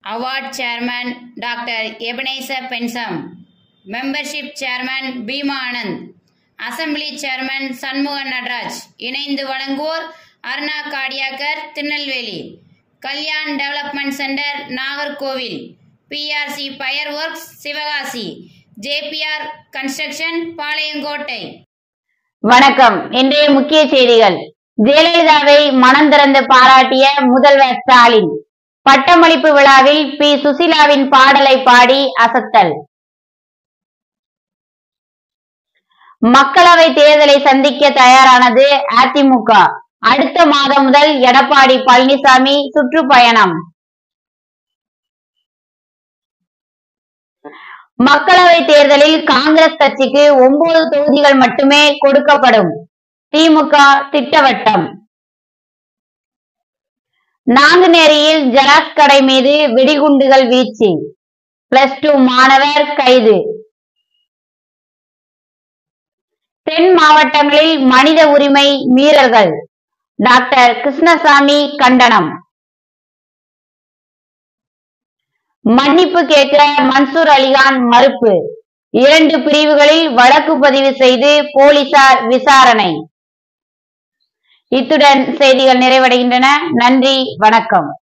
Award Chairman Dr. Ebenezer Pensam, Membership Chairman Bheema Anand assembly chairman Shanmugan Nataraj இணைந்து வழங்குவோர் அருணா காடியாக்கர் Tirunelveli Kalyan development centre Nagercoil BRC fire works Sivakasi JPR construction Palayamkottai வணக்கம் இன்றைய முக்கிய செய்திகள் ஜெயலலிதாவை மனம் திறந்து பாராட்டிய முதல்வர் ஸ்டாலின் பட்டமளிப்பு விழாவில் பி சுசிலாவின் பாடலை பாடி அசத்தல் மக்களவை தேர்தலை சந்திக்க தயாரானது அதிமுக அடுத்த மாதம் முதல் எடப்பாடி பழனிசாமி சுற்றுப்பயணம் மக்களவை தேர்தலில் காங்கிரஸ் கட்சிக்கு ஒன்பது தொகுதிகள் மட்டுமே கொடுக்கப்படும் திமுக திட்டவட்டம் நாங்குநேரியில் ஜெராக்ஸ் கடை மீது வெடிகுண்டுகள் வீச்சு பிளஸ் டூ மாணவர் கைது தென் மாவட்டங்களில் மனித உரிமை மீறல்கள் டாக்டர் கிருஷ்ணசாமி கண்டனம் மன்னிப்பு கேட்க மன்சூர் அலிகான் மறுப்பு இரண்டு பிரிவுகளில் வழக்கு பதிவு செய்து போலீசார் விசாரணை இத்துடன் செய்திகள் நிறைவடைகின்றன நன்றி வணக்கம்